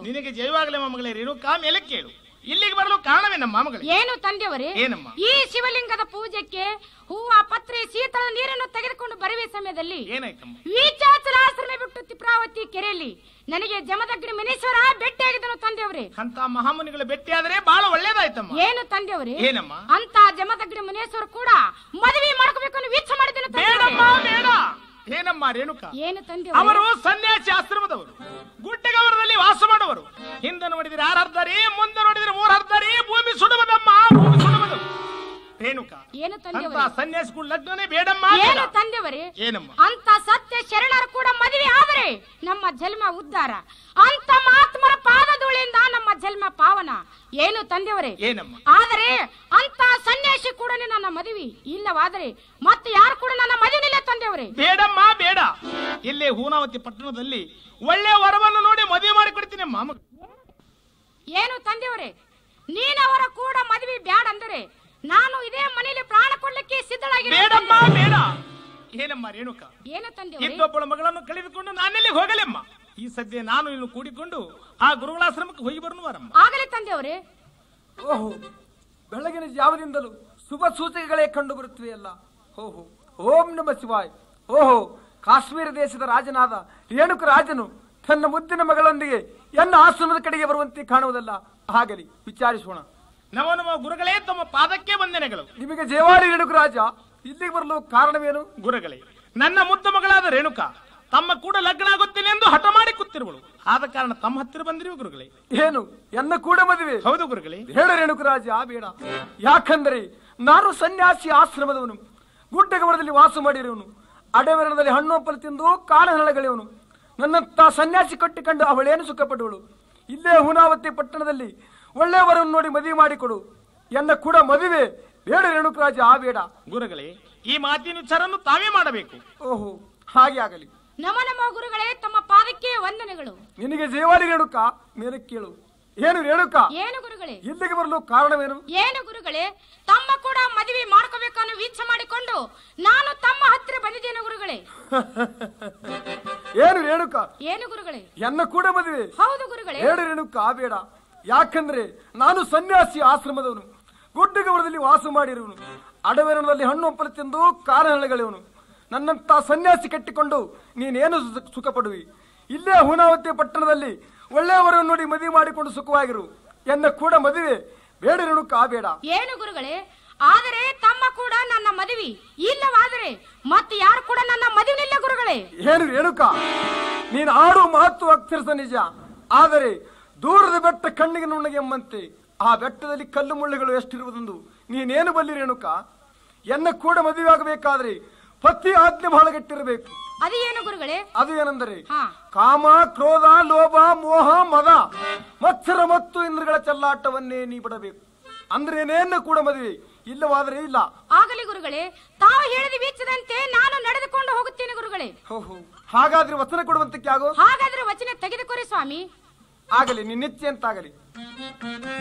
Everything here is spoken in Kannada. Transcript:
ನಿನಗೆ ಜಯವಾಗಲೇ ಮಗಳೇ ರೇಣುಕಾ ಮೇಲೆ ಕೇಳು ಇಲ್ಲಿಗೆ ಬರಲು ಕಾರಣವೇನಮ್ಮ ಮಗಳೇ ಏನು ತಂದೆಯವರೇ ಏನಮ್ಮ? ಈ ಶಿವಲಿಂಗದ ಪೂಜೆಗೆ ಹೂವ ಪತ್ರೆ ಶೀತಳ ನೀರನ್ನು ತೆಗೆದುಕೊಂಡು ಬರುವ ಸಮಯದಲ್ಲಿ ಏನಾಯ್ತಮ್ಮ ವೀಚಾಚಲಾಶ್ರಮ ಬಿಟ್ಟು ತಿಪ್ರಾವತಿ ಕೆರೆಯಲ್ಲಿ ನನಗೆ ಜಮದಗ್ನಿ ಮನೇಶ್ವರ ಭೇಟಿಯಾಗಿದ್ದನು ತಂದೆಯವರೇ ಅಂತ ಮಹಾಮುನಿಗಳ ಭೇಟಿಯಾದರೆ ಬಹಳ ಒಳ್ಳೇದಾಯ್ತಮ್ಮ ಏನು ತಂದೆಯವರೇ ಏನಮ್ಮ ಅಂತ ಜಮದಗ್ನಿ ಮುನೇಶ್ವರ ಕೂಡ ಮದುವೆ ಮಾಡ್ಕೋಬೇಕು ಅನ್ನೋ ವೀಕ್ಷ ಮಾಡಿದ್ದನು ಬೇಡಮ್ಮ ತಂದೆಯವರೇ. ಬೇಡ ಏನಮ್ಮ ರೇಣುಕಾ ಏನು ತಂದೆಯವರೇ ಅವರು ಸನ್ಯಾಸಿ ಆಶ್ರಮದವರು ಗುಡ್ಡಗವರದಲ್ಲಿ ವಾಸ ಮಾಡುವರು ಹಿಂದೆ ನೋಡಿದ್ರೆ ಆರು ಹರ್ದಾರಿ ಮುಂದೆ ನೋಡಿದ್ರೆ ಮೂರ್ ಹರ್ದಾರಿ ಭೂಮಿ ಸುಡುವುದಮ್ಮ ಭೂಮಿ ಸುಡುವುದು ರೇಣುಕಾ ಏನು ಅಂತ ತಂದೆಯವರೇ ಸನ್ಯಾಸಿಗಳು ಲಗ್ನನೇ ಬೇಡಮ್ಮ ಏನು ಬೇಡ. ತಂದೆಯವರೇ ಏನಮ್ಮ ಅಂತ ಸತ್ಯ ಶರಣರು ಕೂಡ ಮದುವೆ ಆದರೆ ನಮ್ಮ ಜನ್ಮ ಉದ್ಧಾರ ಅಂತ ಮಹಾತ್ಮರ ಪಾದಧೂಳಿಯಿಂದ ನಮ್ಮ ಜನ್ಮ ಪಾವನ ಏನು ತಂದೆಯವರೇ ಏನಮ್ಮ ಆದರೆ ಅಂತ ಸನ್ಯಾಸಿ ಕೂಡ ನನ್ನ ಮದುವೆ ಇಲ್ಲವಾದರೆ ಮತ್ತೆ ಯಾರು ಕೂಡ ನನ್ನ ಮದುವಿನಿಲ್ಲ ತಂದೆಯವರೇ ಬೇಡಮ್ಮ ಬೇಡ ಇಲ್ಲೇ ಹೂನಾವತಿ ಪಟ್ಟಣದಲ್ಲಿ ಒಳ್ಳೆ ವರವನ್ನು ನೋಡಿ ಮದುವೆ ಮಾಡಿ ಕೊಡ್ತೀನಿ ಮಾಮ ಏನು ತಂದೆಯವರೇ ನೀನವರ ಕೂಡ ಮದುವೆ ಬ್ಯಾಡ ಅಂದರೆ ನಾನು ಇದೇ ಮನೆಯಲ್ಲಿ ಪ್ರಾಣ ಕೊಡ್ಲಿಕ್ಕೆ ಬೇಡಮ್ಮ ಸಿದ್ಧಳಾಗಿ ಬೇಡ ಏನಮ್ಮ ರೇಣುಕಾ ಏನು ತಂದೆಯವರೇ ಇನ್ನೊಬ್ಬಳ ಮಗಳನ್ನು ಕಳೆದುಕೊಂಡು ನಾನೆಲ್ಲಿ ಹೋಗಲೆಮ್ಮ ಈ ಸದ್ಯ ನಾನು ಇನ್ನು ಕೂಡಿಕೊಂಡು ಆ ಗುರುಗಳಾಶ್ರಮಕ್ಕೆ ಹೋಗಿ ಬರುವರಮ್ಮ ಆಗಲಿ ತಂದೆಯವರೇ ಓಹೋ ಬೆಳಗಿನ ಜಾವದಿಂದಲೂ ಶುಭ ಸೂಚಕಗಳೇ ಕಂಡು ಬರುತ್ತಿವೆಯಲ್ಲ ಓಹೋ ಓಂ ನಮ ಶಿವಾಯ್ ಓಹೋ ಕಾಶ್ಮೀರ ದೇಶದ ರಾಜನಾದ ರೇಣುಕ ರಾಜನು ತನ್ನ ಮುದ್ದಿನ ಮಗಳೊಂದಿಗೆ ಎನ್ನ ಆಶ್ರಮದ ಕಡೆಗೆ ಬರುವಂತೆ ಕಾಣುವುದಲ್ಲ ಆಗಲಿ ವಿಚಾರಿಸೋಣ ನವ ನವ ಗುರುಗಳೇ ತಮ್ಮ ಪಾದಕ್ಕೆ ವಂದನೆಗಳು ನಿಮಗೆ ಜೇವಾರಿ ರೇಣುಕ ರಾಜ ಇಲ್ಲಿಗೆ ಬರಲು ಕಾರಣವೇನು ಗುರುಗಳೇ ನನ್ನ ಮುದ್ದ ಮಗಳಾದ ರೇಣುಕಾ ತಮ್ಮ ಕೂಡ ಲಗ್ನ ಆಗುತ್ತೇನೆ ಎಂದು ಹಠ ಮಾಡಿ ಕೂತಿರುವಳು ಆದ ಕಾರಣ ತಮ್ಮ ಹತ್ತಿರ ಬಂದಿರುವ ಗುರುಗಳೇ ಏನು ಎನ್ನ ಕೂಡ ಮದುವೆ ಹೌದು ಗುರುಗಳೇ ಬೇಡ ರೇಣುಕರಾಜ ಬೇಡ ಯಾಕಂದರೆ ನಾನು ಸನ್ಯಾಸಿ ಆಶ್ರಮದವನು ಗುಡ್ಡಗಮನದಲ್ಲಿ ವಾಸ ಮಾಡಿರುವನು ಅಡವೆರಣದಲ್ಲಿ ಹಣ್ಣು ಹಪ್ಪಲು ತಿಂದು ಕಾಳ ಹರಳಗಳೆಯವನು ನನ್ನಂತ ಸನ್ಯಾಸಿ ಕಟ್ಟಿಕೊಂಡು ಅವಳೇನು ಸುಖಪಡುವಳು ಇಲ್ಲೇ ಹುನಾವತಿ ಪಟ್ಟಣದಲ್ಲಿ ಒಳ್ಳೆಯವರನ್ನು ನೋಡಿ ಮದುವೆ ಮಾಡಿಕೊಡು ಎನ್ನ ಕೂಡ ಮದುವೆ ಬೇಡ ರೇಣುಕರಾಜ ಆ ಬೇಡ ಗುರುಗಳೇ ಈ ಮಾತಿನ ವಿಚಾರನ್ನು ತಾವೇ ಮಾಡಬೇಕು ಓಹೋ ಹಾಗೆ ಆಗಲಿ ನಮ ನಮ ಗುರುಗಳೇ ತಮ್ಮ ಪಾದಕ್ಕೆ ವಂದನೆಗಳು ನಿನಗೆ ಜೇವಾಲಿ ರೇಣುಕ ಮೇಲೆ ಕೇಳು ಏನು ರೇಣುಕ ಏನು ಗುರುಗಳೇ ಇಲ್ಲಿಗೆ ಬರಲು ಕಾರಣವೇನು ಏನು ಗುರುಗಳೇ ತಮ್ಮ ಕೂಡ ಮದುವೆ ಮಾಡ್ಕೋಬೇಕನ್ನೋ ವೀಕ್ಷ ಮಾಡಿಕೊಂಡು ನಾನು ತಮ್ಮ ಹತ್ತಿರ ಬಂದಿದ್ದೇನೆ ಗುರುಗಳೇ ಏನು ರೇಣುಕ ಏನು ಗುರುಗಳೇ ಎನ್ನ ಕೂಡ ಮದುವೆ ಹೌದು ಗುರುಗಳೇ ಬೇಡ ರೇಣುಕ ಬೇಡ ಯಾಕಂದ್ರೆ ನಾನು ಸನ್ಯಾಸಿ ಆಶ್ರಮದವನು ಗುಡ್ಡಗವರದಲ್ಲಿ ವಾಸ ಮಾಡಿರುವನು ಅಡವೆರಣದಲ್ಲಿ ಹಣ್ಣು ಹಂಪಲು ತಿಂದು ಕಾರಣಗಳಿವನು ನನ್ನಂತ ಸನ್ಯಾಸಿ ಕಟ್ಟಿಕೊಂಡು ನೀನೇನು ಸು- ಸುಖ ಪಡುವಿ ಇಲ್ಲೇ ಹುನಾವತಿ ಪಟ್ಟಣದಲ್ಲಿ ಒಳ್ಳೆಯವರನ್ನು ನೋಡಿ ಮದುವೆ ಮಾಡಿಕೊಂಡು ಸುಖವಾಗಿರು ಎನ್ನ ಕೂಡ ಮದುವೆ ಬೇಡ ರೇಣುಕ ಬೇಡ ಏನು ಗುರುಗಳೇ ಆದರೆ ತಮ್ಮ ಕೂಡ ನನ್ನ ಮದುವೆ ಇಲ್ಲವಾದರೆ ಮತ್ತೆ ಯಾರು ಕೂಡ ನನ್ನ ಮದುವೆನಿಲ್ಲ ಗುರುಗಳೇ ಏನು ರೇಣುಕ ನೀನು ಆಡುವ ಮಹತ್ವ ಅಕ್ಷರಸ ನಿಜ ಆದರೆ ದೂರದ ಬೆಟ್ಟ ಕಣ್ಣಿಗೆ ನುಣ್ಣಗೆ ಎಂಬಂತೆ ಆ ಬೆಟ್ಟದಲ್ಲಿ ಕಲ್ಲು ಮುಳ್ಳುಗಳು ಎಷ್ಟಿರುವುದೆಂದು ನೀನೇನು ಬಲ್ಲಿ ರೇಣುಕ ಎನ್ನ ಕೂಡ ಮದುವೆ ಆಗಬೇಕಾದ್ರೆ ಪತಿ ಆಜ್ಞೆ ಬಹಳ ಗಟ್ಟಿರಬೇಕು ಅದು ಏನು ಗುರುಗಳೇ ಅದು ಏನೆಂದರೆ ಹಾ ಕಾಮ ಕ್ರೋಧ ಲೋಭ ಮೋಹ ಮದ ಮತ್ಸರ ಮತ್ತು ಇಂದ್ರಗಳ ಚೆಲ್ಲಾಟವನ್ನೇ ನೀ ಬಿಡಬೇಕು ಅಂದ್ರೆ ನೇನ ಕೂಡ ಮದುವೆ ಇಲ್ಲವಾದರೆ ಇಲ್ಲ ಆಗಲಿ ಗುರುಗಳೇ ತಾವು ಹೇಳಿದ ವೀಕ್ಷದಂತೆ ನಾನು ನಡೆದುಕೊಂಡು ಹೋಗುತ್ತೇನೆ ಗುರುಗಳೇ ಓಹೋ ಹಾಗಾದ್ರೆ ವಚನ ಕೊಡುವಂತಕ್ಕೆ ಆಗೋ ಹಾಗಾದ್ರೆ ವಚನ ತೆಗೆದುಕೊರಿ ಸ್ವಾಮಿ ಆಗಲಿ ನಿನ್ನಿಚ್ಛೆ ಅಂತಾಗಲಿ